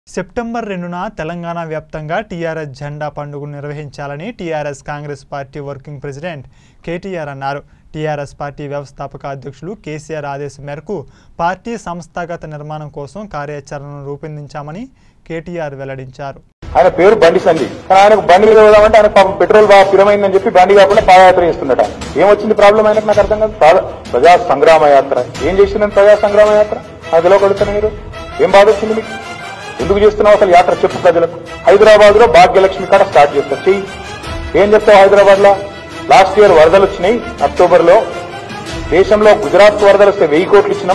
September రెండున తెలంగాణ వ్యాప్తంగా TRS జెండా పండుగను నిర్వహించాలని TRS Congress party working president KTR అన్నారు టీఆర్ఎస్ పార్టీ వ్యవస్థాపక అధ్యక్షులు కేసీఆర్ ఆదేశం మేరకు పార్టీ సంస్థాగత నిర్మాణం కోసం కార్యాచరణను రూపొందించామని కేటీఆర్ వెల్లడించారు ఆయన పేరు బండి సంజయ్ కానీ ఆయనకు బండి మీద పోదామంటే ఆయన పాపం పెట్రోల్ బాగా పిరమైందని చెప్పి బండి కాకుండా పాదయాత్ర చేస్తున్నట ఏమొచ్చింది ప్రాబ్లం ఆయనకు నాకు అర్థం కాదు పాద- ప్రజా సంగ్రామ యాత్ర ఏం చేసిందని ప్రజా సంగ్రామ యాత్ర అది తెలియకడుతున్నా మీరు ఏం బాధ వచ్చింది మీకు ఎందుకు చేస్తున్నావు అసలు యాత్ర చెప్పు ప్రజలకు హైదరాబాద్ లో భాగ్యలక్ష్మి కాడ స్టార్ట్ చేస్తారు చెయ్యి ఏం చెప్తావు హైదరాబాద్ లో లాస్ట్ ఇయర్ వరదలు వచ్చినాయి అక్టోబర్ లో దేశంలో గుజరాత్ వరదలు వస్తే వెయ్యి కోట్లు ఇచ్చినాం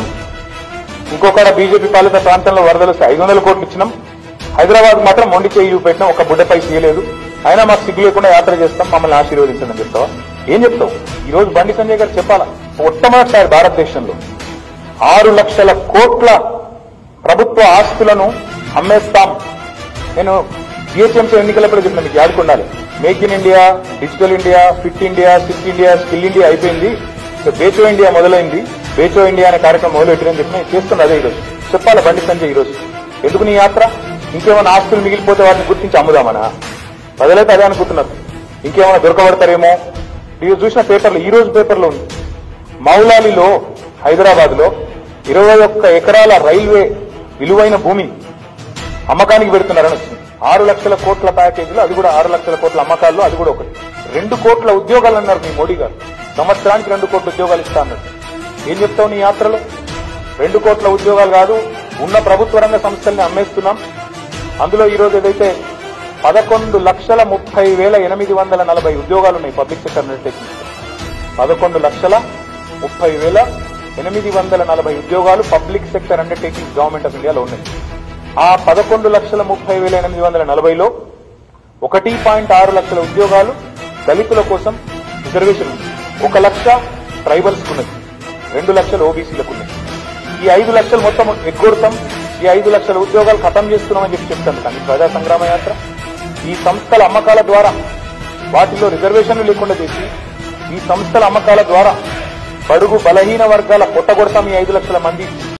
ఇంకొకడ బీజేపీ పాలిత ప్రాంతంలో వరదలు వస్తే ఐదు వందల కోట్లు ఇచ్చినాం హైదరాబాద్ మాత్రం మొండి చేయి చూపెట్టినాం ఒక బుడ్డపై చేయలేదు అయినా మాకు సిగ్గు లేకుండా యాత్ర చేస్తాం మమ్మల్ని ఆశీర్వదించండి అని చెప్తావా ఏం చెప్తావు ఈ రోజు బండి సంజయ్ గారు చెప్పాలా మొట్టమొదటిసారి భారతదేశంలో ఆరు లక్షల కోట్ల ప్రభుత్వ ఆస్తులను అమ్మేస్తాం నేను జిహెచ్ఎంసీ ఎన్నికలప్పుడు చెప్పిన మీకు యాదుకుండాలి make in India digital India fit India sit India skill India అయిపోయింది ఇక బేచో ఇండియా మొదలైంది బేచో ఇండియా అనే కార్యక్రమం మొదలెట్టినని చెప్పి నేను చేస్తున్నా అదే ఈరోజు చెప్పాలి బండి సంజయ్ ఈరోజు ఎందుకు నీ యాత్ర ఇంకేమైనా ఆస్తులు మిగిలిపోతే వాటిని గుర్తించి అమ్ముదామనా ప్రజలైతే అదే అనుకుంటున్నారు ఇంకేమైనా దొరకబడతారేమో ఇది చూసిన పేపర్లో ఈ రోజు పేపర్లో ఉంది మౌలాలిలో హైదరాబాద్ లో ఇరవై ఒక్క ఎకరాల రైల్వే విలువైన భూమిని అమ్మకానికి పెడుతున్నారని వచ్చింది ఆరు లక్షల కోట్ల ప్యాకేజీలో అది కూడా ఆరు లక్షల కోట్ల అమ్మకాల్లో అది కూడా ఒకటి రెండు కోట్ల ఉద్యోగాలు అన్నారు మీ మోడీ గారు సంవత్సరానికి రెండు కోట్ల ఉద్యోగాలు ఇస్తా అన్నారు ఏం చెప్తావు నీ యాత్రలో రెండు కోట్ల ఉద్యోగాలు కాదు ఉన్న ప్రభుత్వ రంగ సంస్థల్ని అమ్మేస్తున్నాం అందులో ఈ రోజు ఏదైతే పదకొండు లక్షల ముప్పై వేల ఎనిమిది వందల నలభై ఉద్యోగాలు ఉన్నాయి పబ్లిక్ సెక్టర్ అండర్టేకింగ్స్ పదకొండు లక్షల ముప్పై వేల ఎనిమిది వందల నలభై ఉద్యోగాలు public sector undertakings government of ఇండియాలో ఉన్నాయి ఆ పదకొండు లక్షల ముప్పై వేల ఎనిమిది వందల నలభైలో ఒకటి పాయింట్ ఆరు లక్షల ఉద్యోగాలు దళితుల కోసం రిజర్వేషన్ ఉంది ఒక లక్ష ట్రైబల్స్ ఉన్నది రెండు లక్షలు ఓబీసీలకు ఉన్నాయి ఈ ఐదు లక్షలు మొత్తం ఎగ్గొడతాం ఈ ఐదు లక్షల ఉద్యోగాలు ఖతం చేస్తున్నామని చెప్పి చెప్తాను కానీ ప్రజా సంగ్రామ యాత్ర ఈ సంస్థల అమ్మకాల ద్వారా వాటిలో రిజర్వేషన్లు లేకుండా చేసి ఈ సంస్థల అమ్మకాల ద్వారా బడుగు బలహీన వర్గాల పొట్టగొడతాం ఈ ఐదు లక్షల మంది